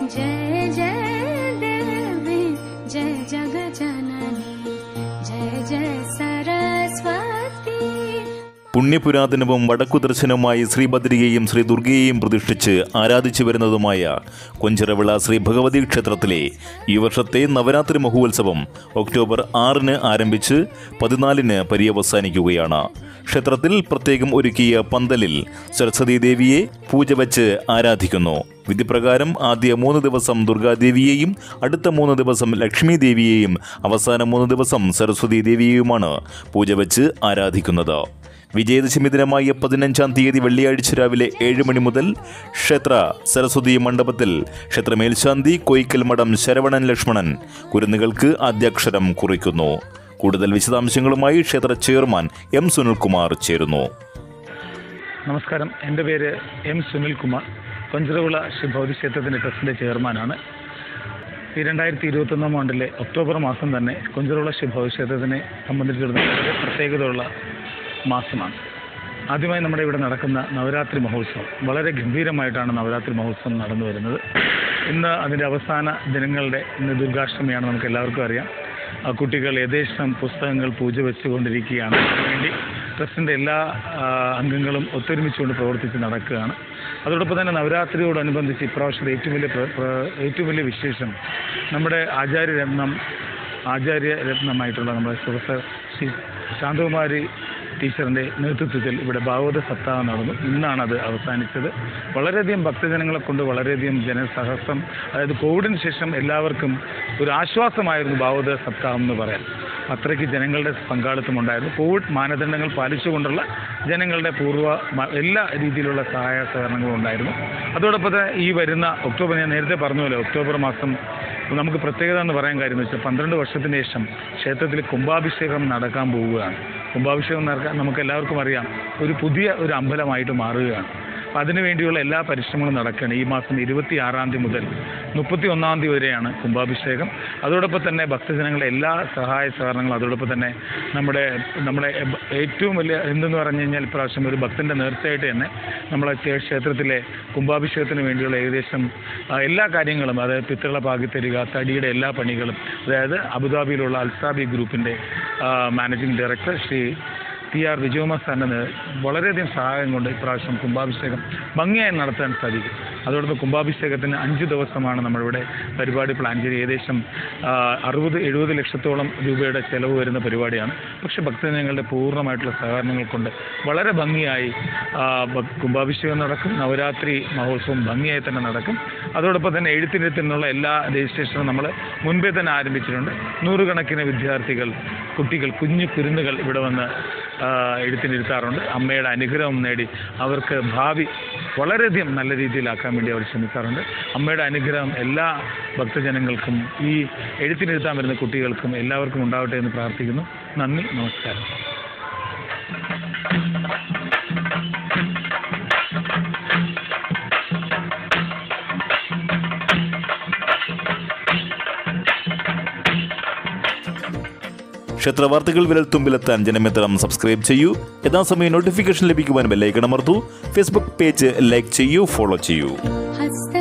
जय जय देवी जय जगजननी जय जय सरस्वती പുണ്യപുരാതനവും വടക്കുദർശനവുമായി ശ്രീഭദ്രിയെയും ശ്രീ ദുർഗയെയും പ്രതിഷ്ഠിച്ച് ആരാധിച്ചു വരുന്നതുമായ കൊഞ്ചിറവിള ശ്രീ ഭഗവതി ക്ഷേത്രത്തിലെ ഈ വർഷത്തെ നവരാത്രി മഹോത്സവം ഒക്ടോബർ ആറിന് ആരംഭിച്ച് പതിനാലിന് പര്യവസാനിക്കുകയാണ് ക്ഷേത്രത്തിൽ പ്രത്യേകം ഒരുക്കിയ പന്തലിൽ സരസ്വതി ദേവിയെ പൂജ വച്ച് ആരാധിക്കുന്നു വിധിപ്രകാരം ആദ്യ മൂന്ന് ദിവസം ദുർഗാദേവിയെയും അടുത്ത മൂന്ന് ദിവസം ലക്ഷ്മി ദേവിയെയും അവസാന മൂന്ന് ദിവസം സരസ്വതി ദേവിയെയുമാണ് പൂജ വച്ച് ആരാധിക്കുന്നത് വിജയദശമി ദിനമായ പതിനഞ്ചാം തീയതി വെള്ളിയാഴ്ച രാവിലെ ഏഴ് മണി മുതൽ ക്ഷേത്ര സരസ്വതി മണ്ഡപത്തിൽ ക്ഷേത്ര മേൽശാന്തി കോയിക്കൽ മഠം ശരവണൻ ലക്ഷ്മണൻ കുരുന്നുകൾക്ക് ആദ്യാക്ഷരം കുറിക്കുന്നു കൂടുതൽ വിശദാംശങ്ങളുമായി ക്ഷേത്ര ചെയർമാൻ എം സുനിൽകുമാർ ചേരുന്നു നമസ്കാരം എൻ്റെ പേര് എം സുനിൽകുമാർ കൊഞ്ചിറവിള ശ്രീ ഭൗതി ക്ഷേത്രത്തിൻ്റെ ട്രസ്റ്റിൻ്റെ ചെയർമാനാണ് ഈ രണ്ടായിരത്തി ഇരുപത്തൊന്നാം ആണ്ടിലെ ഒക്ടോബർ മാസം തന്നെ കൊഞ്ചിറവിള ശ്രീ ഭൗതി ക്ഷേത്രത്തിനെ സംബന്ധിച്ചിടത്തോളം വളരെ പ്രത്യേകതയുള്ള മാസമാണ് ആദ്യമായി നമ്മുടെ ഇവിടെ നടക്കുന്ന നവരാത്രി മഹോത്സവം വളരെ ഗംഭീരമായിട്ടാണ് നവരാത്രി മഹോത്സവം നടന്നു വരുന്നത് ഇന്ന് അതിൻ്റെ അവസാന ദിനങ്ങളുടെ ഇന്ന് ദുർഗാഷ്ടമിയാണ് നമുക്ക് എല്ലാവർക്കും അറിയാം ആ കുട്ടികൾ യഥേഷ്ടം പുസ്തകങ്ങൾ പൂജ വെച്ചുകൊണ്ടിരിക്കുകയാണ് അതിനുവേണ്ടി ട്രസ്റ്റിൻ്റെ എല്ലാ ആ, അംഗങ്ങളും ഒത്തൊരുമിച്ചുകൊണ്ട് പ്രവർത്തിച്ച് നടക്കുകയാണ് അതോടൊപ്പം തന്നെ നവരാത്രിയോടനുബന്ധിച്ച് ഇപ്രാവശ്യത്തെ ഏറ്റവും വലിയ പ്ര- പ്ര- ഏറ്റവും വലിയ വിശേഷം നമ്മുടെ ആചാര്യരത്നം ആചാര്യരത്നമായിട്ടുള്ള നമ്മുടെ പ്രൊഫസർ ശ്രീ ശാന്തകുമാരി ടീച്ചറിൻ്റെ നേതൃത്വത്തിൽ ഇവിടെ ഭാഗവത സപ്താഹ നടന്നു ഇന്നാണ് അത് അവസാനിച്ചത് വളരെയധികം ഭക്തജനങ്ങളെ കൊണ്ട് വളരെയധികം ജനസഹസ്രം അതായത് കോവിഡിന് ശേഷം എല്ലാവർക്കും ഒരു ആശ്വാസമായിരുന്നു ഭാഗവത സപ്താഹം എന്ന് പറയാം അത്രയ്ക്ക് ജനങ്ങളുടെ പങ്കാളിത്തം ഉണ്ടായിരുന്നു കോവിഡ് മാനദണ്ഡങ്ങൾ പാലിച്ചുകൊണ്ടുള്ള ജനങ്ങളുടെ പൂർവ്വ മ- എല്ലാ രീതിയിലുള്ള സഹായ സഹകരണങ്ങളും ഉണ്ടായിരുന്നു അതോടൊപ്പം തന്നെ ഈ വരുന്ന ഒക്ടോബർ ഞാൻ നേരത്തെ പറഞ്ഞല്ലോ ഒക്ടോബർ മാസം നമുക്ക് പ്രത്യേകത എന്ന് പറയാൻ കാര്യം എന്ന് വെച്ചാൽ പന്ത്രണ്ട് വർഷത്തിന് ശേഷം ക്ഷേത്രത്തിൽ കുംഭാഭിഷേകം നടക്കാൻ പോവുകയാണ് കുംഭാഭിഷേകം നടക്കാൻ നമുക്ക് എല്ലാവർക്കും അറിയാം ഒരു പുതിയ ഒരു അമ്പലമായിട്ട് മാറുകയാണ് അപ്പം അതിനുവേണ്ടിയുള്ള എല്ലാ പരിശ്രമങ്ങളും നടക്കുകയാണ് ഈ മാസം ഇരുപത്തി ആറാം തീയതി മുതൽ മുപ്പത്തി ഒന്നാം തീയതി വരെയാണ് കുംഭാഭിഷേകം അതോടൊപ്പം തന്നെ ഭക്തജനങ്ങളുടെ എല്ലാ സഹായ സഹകരണങ്ങളും അതോടൊപ്പം തന്നെ നമ്മുടെ നമ്മുടെ ഏറ്റവും വലിയ എന്തെന്ന് പറഞ്ഞു കഴിഞ്ഞാൽ ഇപ്രാവശ്യം ഒരു ഭക്തൻ്റെ നേർച്ചയായിട്ട് തന്നെ നമ്മളെ ക്ഷേ- ക്ഷേത്രത്തിലെ കുംഭാഭിഷേകത്തിന് വേണ്ടിയുള്ള ഏകദേശം ആ, എല്ലാ കാര്യങ്ങളും അതായത് പിത്തള പാകിത്തരിക തടിയുടെ എല്ലാ പണികളും അതായത് അബുദാബിയിലുള്ള അൽസാബി ഗ്രൂപ്പിൻ്റെ managing director Shri P R Vijayakumar സാറിൻ്റെ നേ- വളരെയധികം സഹായം കൊണ്ട് ഇപ്രാവശ്യം കുംഭാഭിഷേകം ഭംഗിയായി നടത്താൻ സാധിക്കും അതോടൊപ്പം കുംഭാഭിഷേകത്തിന് അഞ്ച് ദിവസമാണ് നമ്മളിവിടെ പരിപാടി പ്ലാൻ ചെയ്ത് ഏകദേശം ആ, അറുപത് എഴുപത് ലക്ഷത്തോളം രൂപയുടെ ചെലവ് വരുന്ന പരിപാടിയാണ് പക്ഷേ ഭക്തജനങ്ങളുടെ പൂർണ്ണമായിട്ടുള്ള സഹകരണങ്ങൾ കൊണ്ട് വളരെ ഭംഗിയായി ആ, ഭ- കുംഭാഭിഷേകം നടക്കും നവരാത്രി മഹോത്സവം ഭംഗിയായി തന്നെ നടക്കും അതോടൊപ്പം തന്നെ എഴുത്തിനെഴുത്തിനുള്ള എല്ലാ രജിസ്ട്രേഷനും നമ്മൾ മുൻപേ തന്നെ ആരംഭിച്ചിട്ടുണ്ട് നൂറുകണക്കിന് വിദ്യാർത്ഥികൾ കുട്ടികൾ കുഞ്ഞു കുരുന്നുകൾ ഇവിടെ വന്ന് ആ, എഴുത്തിനിരുത്താറുണ്ട് അമ്മയുടെ അനുഗ്രഹം നേടി അവർക്ക് ഭാവി വളരെയധികം നല്ല രീതിയിലാക്കാൻ വേണ്ടി അവർ ശ്രമിക്കാറുണ്ട് അമ്മയുടെ അനുഗ്രഹം എല്ലാ ഭക്തജനങ്ങൾക്കും ഈ എഴുത്തിനിരുത്താൻ വരുന്ന കുട്ടികൾക്കും എല്ലാവർക്കും ഉണ്ടാവട്ടെ എന്ന് പ്രാർത്ഥിക്കുന്നു നന്ദി നമസ്കാരം ക്ഷേത്ര വാർത്തകൾ വിരൽത്തുമ്പിലെത്താൻ ജനമിത്രം സബ്സ്ക്രൈബ് ചെയ്യൂ യഥാസമയം നോട്ടിഫിക്കേഷൻ ലഭിക്കുവാൻ ബെല്ലൈക്കൺ അമർത്തൂ ഫേസ്ബുക്ക് പേജ് ലൈക്ക് ചെയ്യൂ ഫോളോ ചെയ്യൂ हस्त